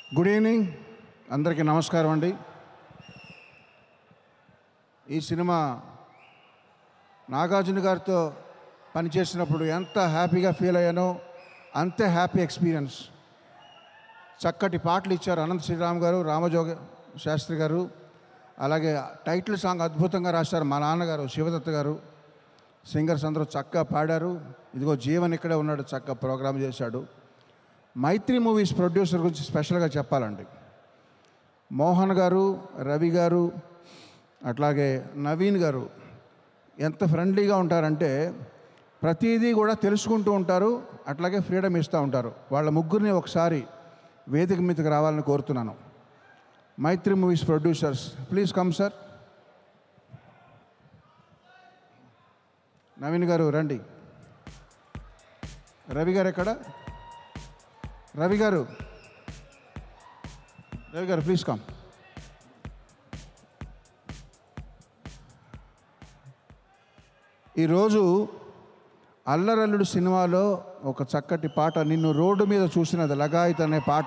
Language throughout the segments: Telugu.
గుడ్ ఈవినింగ్ అందరికీ నమస్కారం అండి ఈ సినిమా నాగార్జున గారితో పనిచేసినప్పుడు ఎంత హ్యాపీగా ఫీల్ అయ్యానో అంతే హ్యాపీ ఎక్స్పీరియన్స్ చక్కటి పాటలు ఇచ్చారు అనంత్ శ్రీరామ్ గారు రామజోగ శాస్త్రి గారు అలాగే టైటిల్ సాంగ్ అద్భుతంగా రాశారు మా నాన్నగారు శివదత్త గారు సింగర్స్ అందరూ చక్కగా పాడారు ఇదిగో జీవన్ ఇక్కడే ఉన్నాడు చక్కగా ప్రోగ్రామ్ చేశాడు మైత్రి మూవీస్ ప్రొడ్యూసర్ గురించి స్పెషల్గా చెప్పాలండి మోహన్ గారు రవి గారు అట్లాగే నవీన్ గారు ఎంత ఫ్రెండ్లీగా ఉంటారంటే ప్రతిదీ కూడా తెలుసుకుంటూ ఉంటారు అట్లాగే ఫ్రీడమ్ ఇస్తూ ఉంటారు వాళ్ళ ముగ్గురిని ఒకసారి వేదిక మీదకి రావాలని కోరుతున్నాను Mythri movies producers please come sir Naveen garu రండి రవి గారు ఎక్కడ రవి గారు రవి గారు ప్లీజ్ కమ్ ఈరోజు అల్లరల్లుడు సినిమాలో ఒక చక్కటి పాట నిన్ను రోడ్డు మీద చూసినది లగాయిత్ అనే పాట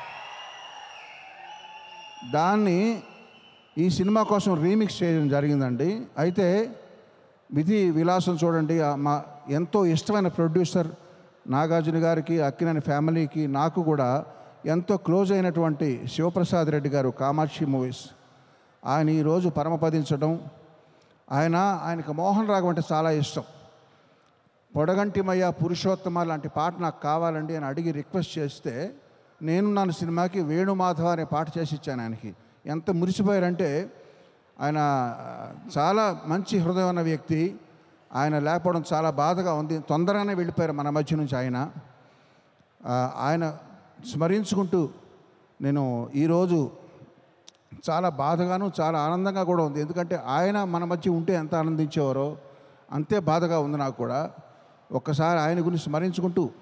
దాన్ని ఈ సినిమా కోసం రీమిక్స్ చేయడం జరిగిందండి అయితే విధి విలాసం చూడండి ఆ మా ఎంతో ఇష్టమైన ప్రొడ్యూసర్ నాగార్జున గారికి అక్కినేని ఫ్యామిలీకి నాకు కూడా ఎంతో క్లోజ్ అయినటువంటి శివప్రసాద్ రెడ్డి గారు కామాక్షి మూవీస్ ఆయన ఈరోజు పరమపదించడం ఆయన ఆయనకు మోహన్ రాగం అంటే చాలా ఇష్టం పొడగంటిమయ్య పురుషోత్తమ లాంటి పాట నాకు కావాలండి అని అడిగి రిక్వెస్ట్ చేస్తే నేను నన్ను సినిమాకి వేణుమాధవ అనే పాట చేసి ఇచ్చాను ఆయనకి ఎంత మురిసిపోయారంటే ఆయన చాలా మంచి హృదయం ఉన్న వ్యక్తి ఆయన లేకపోవడం చాలా బాధగా ఉంది తొందరగానే వెళ్ళిపోయారు మన మధ్య నుంచి ఆయన ఆ, ఆయన స్మరించుకుంటూ నేను ఈరోజు చాలా బాధగాను చాలా ఆనందంగా కూడా ఉంది ఎందుకంటే ఆయన మన మధ్య ఉంటే ఎంత ఆనందించేవారో అంతే బాధగా ఉంది నాకు కూడా ఒక్కసారి ఆయన గురించి స్మరించుకుంటూ